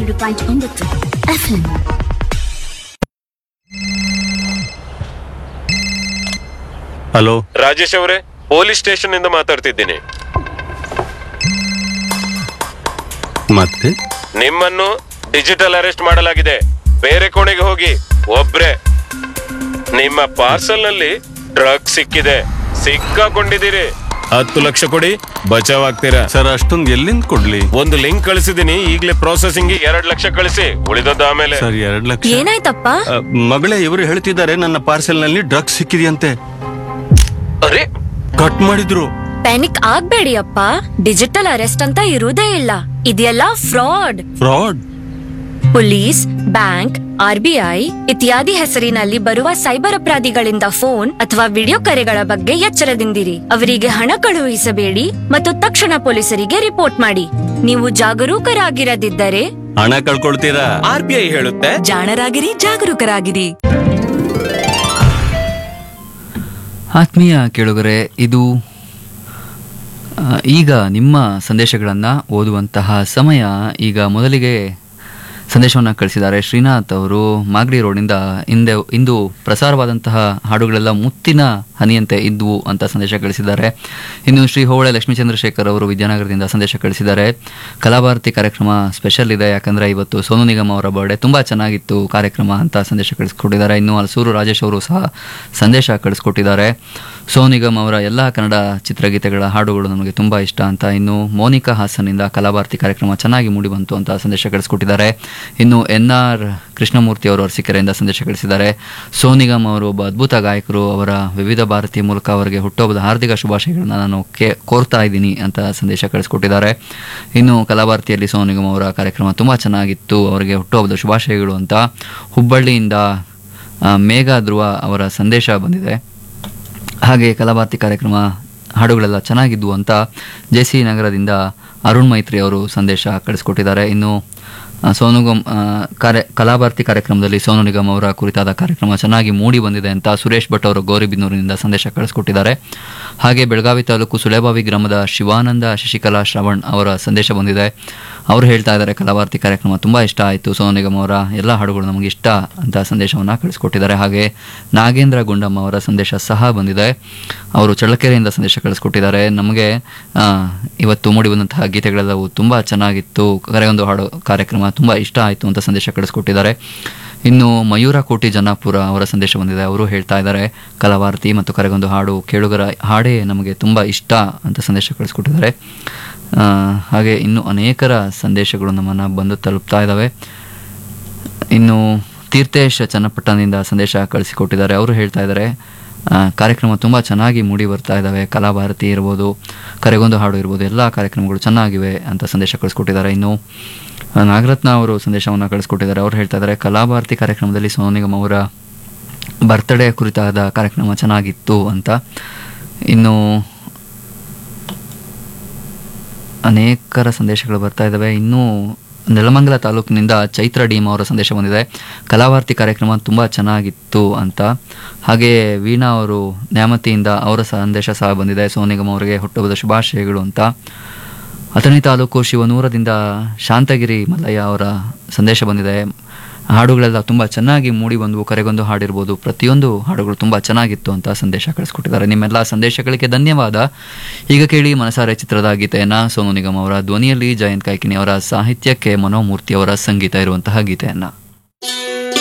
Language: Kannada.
ಎರಡು ಪಾಯಿಂಟ್ ಒಂಬತ್ತು ಎಫ್ಎಂ ಹಲೋ ರಾಜೇಶ್ ಅವರೇ ಪೊಲೀಸ್ ಸ್ಟೇಷನ್ ಇಂದ ಮಾತಾಡ್ತಿದ್ದೀನಿ ಮತ್ತೆ ನಿಮ್ಮನ್ನು ಡಿಜಿಟಲ್ ಅರೆಸ್ಟ್ ಮಾಡಲಾಗಿದೆ ಬೇರೆ ಕೋಣೆಗೆ ಹೋಗಿ ಒಬ್ರೆ ನಿಮ್ಮ ಪಾರ್ಸಲ್ ನಲ್ಲಿ ಡ್ರಗ್ ಸಿಕ್ಕಿದೆ ಸಿಕ್ಕಾಕೊಂಡಿದ್ದೀರಿ ಹತ್ತು ಲಕ್ಷ ಕೊಡಿ ಬಚಾವ್ ಆಗ್ತೀರಾ ಸರ್ ಅಷ್ಟೊಂದು ಎಲ್ಲಿಂದ ಕೊಡ್ಲಿ ಒಂದು ಲಿಂಕ್ ಕಳಿಸಿದೀನಿ ಈಗಲೇ ಪ್ರೊಸೆಸಿಂಗ್ ಎರಡ್ ಲಕ್ಷ ಕಳಿಸಿ ಉಳಿದದ್ದು ಆಮೇಲೆ ಸರ್ ಎರಡ್ ಲಕ್ಷ ಏನಾಯ್ತಪ್ಪ ಅ, ಮಗಳೇ ಇವರು ಹೇಳ್ತಿದ್ದಾರೆ ನನ್ನ ಪಾರ್ಸೆಲ್ ನಲ್ಲಿ ಡ್ರಗ್ಸ್ ಸಿಕ್ಕಿದೆಯಂತೆ ಅರೆ ಕಟ್ ಮಾಡಿದ್ರು ಪ್ಯಾನಿಕ್ ಆಗ್ಬೇಡಿ ಅಪ್ಪ ಡಿಜಿಟಲ್ ಅರೆಸ್ಟ್ ಅಂತ ಇರುವುದೇ ಇಲ್ಲ ಇದೆಲ್ಲ fraud fraud police bank RBI ಇತ್ಯಾದಿ ಹೆಸರಿನಲ್ಲಿ ಬರುವ ಸೈಬರ್ ಅಪರಾಧಿಗಳಿಂದ ಫೋನ್ ಅಥವಾ ವಿಡಿಯೋ ಕರೆಗಳ ಬಗ್ಗೆ ಎಚ್ಚರದಿಂದಿರಿ ಅವರಿಗೆ ಹಣ ಕಳುಹಿಸಬೇಡಿ ಮತ್ತು ತಕ್ಷಣ ಪೊಲೀಸರಿಗೆ ರಿಪೋರ್ಟ್ ಮಾಡಿ ನೀವು ಜಾಗರೂಕರಾಗಿರದಿದ್ದರೆ ಹಣ ಕಳ್ಕೊಳ್ತೀರಾ ಆರ್ ಬಿ ಐ ಹೇಳುತ್ತೆ ಜಾಣರಾಗಿರಿ ಜಾಗರೂಕರಾಗಿರಿ ಆತ್ಮೀಯ ಕೇಳುಗರೆ ಇದು ಆ, ಈಗ ನಿಮ್ಮ ಸಂದೇಶಗಳನ್ನು ಓದುವಂತಹ ಸಮಯ ಈಗ ಮೊದಲಿಗೆ ಸಂದೇಶವನ್ನು ಕಳಿಸಿದ್ದಾರೆ ಶ್ರೀನಾಥ್ ಅವರು ಮಾಗಡಿ ರೋಡಿಂದ ಹಿಂದೆ ಇಂದು ಪ್ರಸಾರವಾದಂತಹ ಹಾಡುಗಳೆಲ್ಲ ಮುತ್ತಿನ ಹನಿಯಂತೆ ಇದ್ವು ಅಂತ ಸಂದೇಶ ಕಳಿಸಿದ್ದಾರೆ ಇನ್ನು ಶ್ರೀ ಹೋಬಳೆ ಲಕ್ಷ್ಮೀ ಚಂದ್ರಶೇಖರ್ ಅವರು ವಿದ್ಯಾನಗರದಿಂದ ಸಂದೇಶ ಕಳಿಸಿದ್ದಾರೆ ಕಲಾಭಾರತಿ ಕಾರ್ಯಕ್ರಮ ಸ್ಪೆಷಲ್ ಇದೆ ಯಾಕಂದರೆ ಇವತ್ತು ಸೋನು ನಿಗಮ್ ಅವರ ಬರ್ಡೇ ತುಂಬ ಚೆನ್ನಾಗಿತ್ತು ಕಾರ್ಯಕ್ರಮ ಅಂತ ಸಂದೇಶ ಕಳಿಸ್ಕೊಟ್ಟಿದ್ದಾರೆ ಇನ್ನು ಹಲಸೂರು ರಾಜೇಶ್ ಅವರು ಸಹ ಸಂದೇಶ ಕಳಿಸ್ಕೊಟ್ಟಿದ್ದಾರೆ ಸೋನು ನಿಗಮ್ ಅವರ ಎಲ್ಲ ಕನ್ನಡ ಚಿತ್ರಗೀತೆಗಳ ಹಾಡುಗಳು ನಮಗೆ ತುಂಬ ಇಷ್ಟ ಅಂತ ಇನ್ನು ಮೋನಿಕಾ ಹಾಸನ್ನಿಂದ ಕಲಾಭಾರತಿ ಕಾರ್ಯಕ್ರಮ ಚೆನ್ನಾಗಿ ಮೂಡಿಬಂತು ಅಂತ ಸಂದೇಶ ಕಳಿಸ್ಕೊಟ್ಟಿದ್ದಾರೆ ಇನ್ನು ಎನ್ ಆರ್ ಕೃಷ್ಣಮೂರ್ತಿ ಅವರು ಅರಸೀಕೆರೆಯಿಂದ ಸಂದೇಶ ಕಳಿಸಿದ್ದಾರೆ ಸೋನು ನಿಗಮ್ ಅವರು ಒಬ್ಬ ಅದ್ಭುತ ಗಾಯಕರು ಅವರ ವಿವಿಧ ಭಾರತಿ ಮೂಲಕ ಅವರಿಗೆ ಹುಟ್ಟುಹಬ್ಬದ ಹಾರ್ದಿಕ ಶುಭಾಶಯಗಳನ್ನ ನಾನು ಕೇ ಕೋರ್ತಾ ಇದ್ದೀನಿ ಅಂತ ಸಂದೇಶ ಕಳಿಸ್ಕೊಟ್ಟಿದ್ದಾರೆ ಇನ್ನು ಕಲಾಭಾರತಿಯಲ್ಲಿ ಸೋನು ನಿಗಮ್ ಅವರ ಕಾರ್ಯಕ್ರಮ ತುಂಬ ಚೆನ್ನಾಗಿತ್ತು ಅವರಿಗೆ ಹುಟ್ಟುಹಬ್ಬದ ಶುಭಾಶಯಗಳು ಅಂತ ಹುಬ್ಬಳ್ಳಿಯಿಂದ ಆ, ಮೇಘ ಧ್ರುವ ಅವರ ಸಂದೇಶ ಬಂದಿದೆ ಹಾಗೆ ಕಲಾಭಾರತಿ ಕಾರ್ಯಕ್ರಮ ಹಾಡುಗಳೆಲ್ಲ ಚೆನ್ನಾಗಿದ್ವು ಅಂತ ಜೆ ಸಿ ನಗರದಿಂದ ಅರುಣ್ ಮೈತ್ರಿ ಅವರು ಸಂದೇಶ ಕಳಿಸ್ಕೊಟ್ಟಿದ್ದಾರೆ ಇನ್ನು ಆ, ಸೋನು ನಿಗಮ್ ಆ, ಕಾರ್ಯ ಕಲಾಭಾರತಿ ಕಾರ್ಯಕ್ರಮದಲ್ಲಿ ಸೋನು ನಿಗಮ್ ಅವರ ಕುರಿತಾದ ಕಾರ್ಯಕ್ರಮ ಚೆನ್ನಾಗಿ ಮೂಡಿ ಬಂದಿದೆ ಅಂತ ಸುರೇಶ್ ಭಟ್ ಅವರು ಗೌರಿಬಿದನೂರಿನಿಂದ ಸಂದೇಶ ಕಳಿಸ್ಕೊಟ್ಟಿದ್ದಾರೆ ಹಾಗೆ ಬೆಳಗಾವಿ ತಾಲೂಕು ಸುಳೆಬಾವಿ ಗ್ರಾಮದ ಶಿವಾನಂದ ಶಶಿಕಲಾ ಶ್ರವಣ್ ಅವರ ಸಂದೇಶ ಬಂದಿದೆ ಅವರು ಹೇಳ್ತಾ ಇದ್ದಾರೆ ಕಲಾಭಾರತಿ ಕಾರ್ಯಕ್ರಮ ತುಂಬ ಇಷ್ಟ ಆಯಿತು ಸೋನು ನಿಗಮ್ ಅವರ ಎಲ್ಲ ಹಾಡುಗಳು ನಮಗೆ ಇಷ್ಟ ಅಂತ ಸಂದೇಶವನ್ನು ಕಳಿಸ್ಕೊಟ್ಟಿದ್ದಾರೆ ಹಾಗೆ ನಾಗೇಂದ್ರ ಗುಂಡಮ್ಮ ಅವರ ಸಂದೇಶ ಸಹ ಬಂದಿದೆ ಅವರು ಚಳ್ಳಕೆರೆಯಿಂದ ಸಂದೇಶ ಕಳಿಸ್ಕೊಟ್ಟಿದ್ದಾರೆ ನಮಗೆ ಆ, ಇವತ್ತು ಮೂಡಿ ಬಂದಂತಹ ಗೀತೆಗಳೆಲ್ಲವೂ ತುಂಬ ಚೆನ್ನಾಗಿತ್ತು ಕರೆಯೊಂದು ಹಾಡು ಕಾರ್ಯಕ್ರಮ ತುಂಬ ಇಷ್ಟ ಆಯಿತು ಅಂತ ಸಂದೇಶ ಕಳಿಸ್ಕೊಟ್ಟಿದ್ದಾರೆ ಇನ್ನು ಮಯೂರ ಕೋಟಿ ಜನ್ನಾಪುರ ಅವರ ಸಂದೇಶ ಬಂದಿದೆ ಅವರು ಹೇಳ್ತಾ ಇದ್ದಾರೆ ಕಲಾಭಾರತಿ ಮತ್ತು ಕರೆಗೊಂದು ಹಾಡು ಕೇಳುಗರ ಹಾಡೇ ನಮಗೆ ತುಂಬ ಇಷ್ಟ ಅಂತ ಸಂದೇಶ ಕಳಿಸ್ಕೊಟ್ಟಿದ್ದಾರೆ ಆ, ಹಾಗೆ ಇನ್ನು ಅನೇಕರ ಸಂದೇಶಗಳು ನಮ್ಮನ್ನು ಬಂದು ತಲುಪ್ತಾ ಇದ್ದಾವೆ ಇನ್ನು ತೀರ್ಥೇಶ್ ಚನ್ನಪಟ್ಟಣದಿಂದ ಸಂದೇಶ ಕಳಿಸಿಕೊಟ್ಟಿದ್ದಾರೆ ಅವರು ಹೇಳ್ತಾ ಇದ್ದಾರೆ ಆ, ಕಾರ್ಯಕ್ರಮ ತುಂಬ ಚೆನ್ನಾಗಿ ಮೂಡಿ ಬರ್ತಾ ಇದ್ದಾವೆ ಕಲಾಭಾರತಿ ಇರ್ಬೋದು ಕರೆಗೊಂದು ಹಾಡು ಇರ್ಬೋದು ಎಲ್ಲ ಕಾರ್ಯಕ್ರಮಗಳು ಚೆನ್ನಾಗಿವೆ ಅಂತ ಸಂದೇಶ ಕಳಿಸ್ಕೊಟ್ಟಿದ್ದಾರೆ ಇನ್ನು ಆ, ನಾಗರತ್ನ ಅವರು ಸಂದೇಶವನ್ನು ಕಳಿಸ್ಕೊಟ್ಟಿದ್ದಾರೆ ಅವರು ಹೇಳ್ತಾ ಇದ್ದಾರೆ ಕಲಾಭಾರತಿ ಕಾರ್ಯಕ್ರಮದಲ್ಲಿ ಸೋನು ನಿಗಮ್ ಅವರ ಬರ್ತ್ಡೇ ಕುರಿತಾದ ಕಾರ್ಯಕ್ರಮ ಚೆನ್ನಾಗಿತ್ತು ಅಂತ ಇನ್ನು ಅನೇಕರ ಸಂದೇಶಗಳು ಬರ್ತಾ ಇದ್ದಾವೆ ಇನ್ನೂ ನೆಲಮಂಗಲ ತಾಲೂಕಿನಿಂದ ಚೈತ್ರ ಡಿಮ್ ಅವರ ಸಂದೇಶ ಬಂದಿದೆ ಕಲಾಭಾರತಿ ಕಾರ್ಯಕ್ರಮ ತುಂಬ ಚೆನ್ನಾಗಿತ್ತು ಅಂತ ಹಾಗೆ ವೀಣಾ ಅವರು ನ್ಯಾಮತಿಯಿಂದ ಅವರ ಸಂದೇಶ ಸಹ ಬಂದಿದೆ ಸೋನು ನಿಗಮ್ ಅವರಿಗೆ ಹುಟ್ಟುಹಬ್ಬದ ಶುಭಾಶಯಗಳು ಅಂತ ಅಥಣಿ ತಾಲೂಕು ಶಿವನೂರದಿಂದ ಶಾಂತಗಿರಿ ಮಲ್ಲಯ್ಯ ಅವರ ಸಂದೇಶ ಬಂದಿದೆ ಹಾಡುಗಳೆಲ್ಲ ತುಂಬ ಚೆನ್ನಾಗಿ ಮೂಡಿ ಬಂದವು ಕರೆಗೊಂದು ಹಾಡಿರ್ಬೋದು ಪ್ರತಿಯೊಂದು ಹಾಡುಗಳು ತುಂಬ ಚೆನ್ನಾಗಿತ್ತು ಅಂತ ಸಂದೇಶ ಕಳಿಸ್ಕೊಟ್ಟಿದ್ದಾರೆ ನಿಮ್ಮೆಲ್ಲ ಸಂದೇಶಗಳಿಗೆ ಧನ್ಯವಾದ ಈಗ ಕೇಳಿ ಮನಸಾರೆ ಚಿತ್ರದ ಗೀತೆಯನ್ನು ಸೋನು ನಿಗಮ್ ಅವರ ಧ್ವನಿಯಲ್ಲಿ ಜಯಂತ್ ಕಾಯ್ಕಿನಿ ಅವರ ಸಾಹಿತ್ಯಕ್ಕೆ ಮನೋಮೂರ್ತಿ ಅವರ ಸಂಗೀತ ಇರುವಂತಹ ಗೀತೆಯನ್ನು